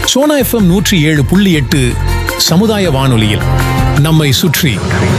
Sona FM நூற்றி ஏழு புள்ளி எட்டு சமுதாய வானொலியில் நம்மை சுற்றி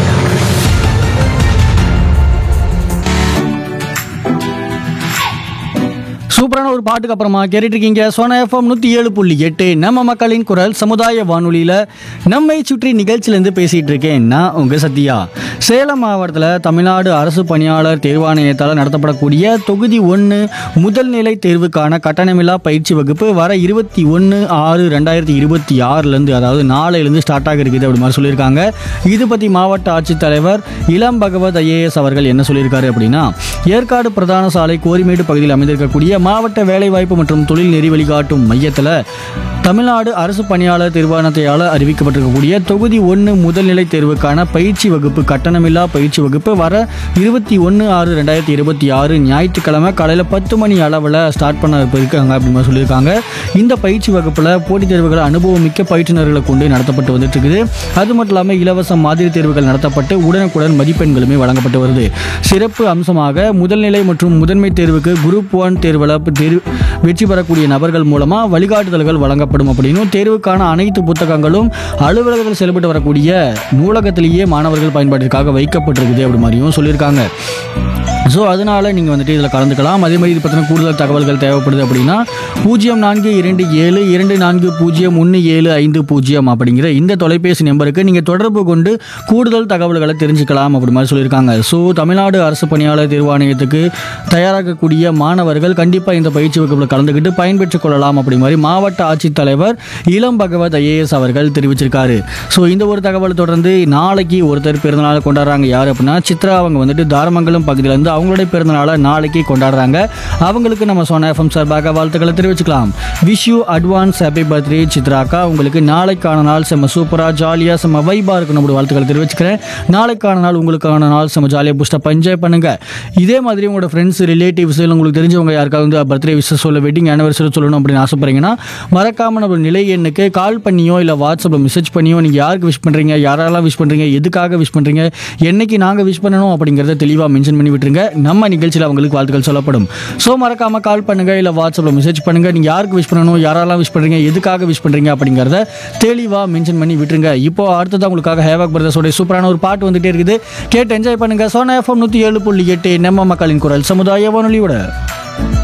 சூப்பரான ஒரு பாட்டுக்கு அப்புறமா கேட்டுட்டு இருக்கீங்க சோனா எஃப்எம் நூற்றி ஏழு புள்ளி எட்டு நம்ம மக்களின் குரல் சமுதாய வானொலியில் நம்மை சுற்றி நிகழ்ச்சியிலேருந்து பேசிகிட்டு இருக்கேன் நான் உங்கள் சத்யா சேலம் மாவட்டத்தில் தமிழ்நாடு அரசு பணியாளர் தேர்வாணையத்தால் நடத்தப்படக்கூடிய தொகுதி ஒன்று முதல் நிலை தேர்வுக்கான கட்டணமில்லா பயிற்சி வகுப்பு வர இருபத்தி ஒன்று ஆறு ரெண்டாயிரத்தி இருபத்தி ஆறுலேருந்து அதாவது நாளையிலேருந்து ஸ்டார்ட் ஆக இருக்குது அப்படி மாதிரி சொல்லியிருக்காங்க இது பற்றி மாவட்ட ஆட்சித்தலைவர் இளம் பகவத் ஐஏஎஸ் அவர்கள் என்ன சொல்லியிருக்காரு அப்படின்னா ஏற்காடு பிரதான சாலை கோரிமேடு பகுதியில் அமைந்திருக்கக்கூடிய மாவட்ட வேலைவாய்ப்பு மற்றும் தொழில் நெறி வழிகாட்டும் மையத்தில் தமிழ்நாடு அரசு பணியாளர் தேர்வாணையத்தால் அறிவிக்கப்பட்டிருக்கக்கூடிய தொகுதி ஒன்று முதல்நிலை தேர்வுக்கான பயிற்சி வகுப்பு கட்டணமில்லா பயிற்சி வகுப்பு வர இருபத்தி ஒன்று ஆறு ரெண்டாயிரத்தி இருபத்தி ஆறு ஞாயிற்றுக்கிழமை காலையில் பத்து மணி அளவில் ஸ்டார்ட் பண்ண இருக்காங்க அப்படின்னு சொல்லியிருக்காங்க இந்த பயிற்சி வகுப்பில் போட்டித் தேர்வுகள் அனுபவம் மிக்க பயிற்றுனர்களை கொண்டு நடத்தப்பட்டு வந்துட்டு இருக்குது அது மட்டும் இல்லாமல் இலவச மாதிரி தேர்வுகள் நடத்தப்பட்டு உடனுக்குடன் மதிப்பெண்களுமே வழங்கப்பட்டு வருது சிறப்பு அம்சமாக முதல்நிலை மற்றும் முதன்மை தேர்வுக்கு குரூப் ஒன் தேர்வில் தேர்வு வெற்றி பெறக்கூடிய நபர்கள் மூலமாக வழிகாட்டுதல்கள் வழங்கப்படும் அப்படின்னும் தேர்வுக்கான அனைத்து புத்தகங்களும் அலுவலகத்தில் செயல்பட்டு வரக்கூடிய நூலகத்திலேயே மாணவர்கள் பயன்பாட்டிற்காக வைக்கப்பட்டிருக்குது அப்படி மாதிரியும் சொல்லியிருக்காங்க ஸோ அதனால் நீங்கள் வந்துட்டு இதில் கலந்துக்கலாம் அதே மாதிரி இது பற்றின கூடுதல் தகவல்கள் தேவைப்படுது அப்படின்னா பூஜ்ஜியம் நான்கு இரண்டு ஏழு இரண்டு நான்கு பூஜ்ஜியம் ஒன்று ஏழு ஐந்து பூஜ்ஜியம் அப்படிங்கிற இந்த தொலைபேசி நம்பருக்கு நீங்கள் தொடர்பு கொண்டு கூடுதல் தகவல்களை தெரிஞ்சுக்கலாம் அப்படி மாதிரி சொல்லியிருக்காங்க ஸோ தமிழ்நாடு அரசு பணியாளர் தேர்வாணையத்துக்கு தயாராகக்கூடிய மாணவர்கள் கண்டிப்பாக இந்த பயிற்சி வகுப்பில் கலந்துக்கிட்டு பயன்பெற்றுக் கொள்ளலாம் அப்படி மாதிரி மாவட்ட ஆட்சித்தலைவர் இளம் பகவத் ஐஏஎஸ் அவர்கள் தெரிவிச்சிருக்காரு ஸோ இந்த ஒரு தகவலை தொடர்ந்து நாளைக்கு ஒருத்தர் பிறந்தநாள் கொண்டாடுறாங்க யார் அப்படின்னா சித்ரா அவங்க வந்துட்டு தாரமங்கலம் பகுதியிலேருந்து அவங்களுடைய பிறந்தநாளை நாளைக்கு கொண்டாடுறாங்க அவங்களுக்கு நம்ம சொன்ன எஃப்எம் சார்பாக வாழ்த்துக்களை தெரிவிச்சுக்கலாம் wish you advance happy birthday சித்ராக்கா உங்களுக்கு நாளைக்கான நாள் செம்ம சூப்பராக ஜாலியாக செம்ம வைபாக இருக்கணும் அப்படி வாழ்த்துக்களை தெரிவிச்சுக்கிறேன் நாளைக்கான நாள் உங்களுக்கான நாள் செம்ம ஜாலியாக புஷ்டப் என்ஜாய் பண்ணுங்க இதே மாதிரி உங்களோட ஃப்ரெண்ட்ஸ் ரிலேட்டிவ்ஸ் இல்லை உங்களுக்கு தெரிஞ்சவங்க யாருக்காவது வந்து பர்த்டே விஷஸ் சொல்ல வெட்டிங் ஆனிவர்சரி சொல்லணும் அப்படின்னு ஆசைப்படுறீங்கன்னா மறக்காம நம்ம நிலை எண்ணுக்கு கால் பண்ணியோ இல்லை வாட்ஸ்அப்பில் மெசேஜ் பண்ணியோ நீங்கள் யாருக்கு விஷ் பண்ணுறீங்க யாரெல்லாம் விஷ் பண்ணுறீங்க எதுக்காக விஷ் பண்ணுறீங்க என்னைக்கு நாங்கள் விஷ் பண்ணணும் அப்படிங்கிறத தெளிவாக மென்ஷன் பண்ணி விட்டுருங்க நம்ம நிகழ்ச்சியில் அவங்களுக்கு வாழ்த்துக்கள் சொல்லப்படும் ஸோ மறக்காம கால் பண்ணுங்க இல்லை வாட்ஸ்அப்பில் மெசேஜ் பண்ணுங்க நீங்கள் யாருக்கு விஷ் பண்ணணும் யாரெல்லாம் விஷ் பண்ணுறீங்க எதுக்காக விஷ் பண்ணுறீங்க அப்படிங்கிறத தெளிவாக மென்ஷன் பண்ணி விட்டுருங்க இப்போ அடுத்ததான் உங்களுக்காக ஹேவாக் பிரதர்ஸோட சூப்பரான ஒரு பாட்டு வந்துட்டே இருக்குது கேட்டு என்ஜாய் பண்ணுங்க சோனா எஃப்எம் நூற்றி ஏழு புள்ளி எட்டு நம்ம மக்களின் குரல் சமுதாய வானொலியோட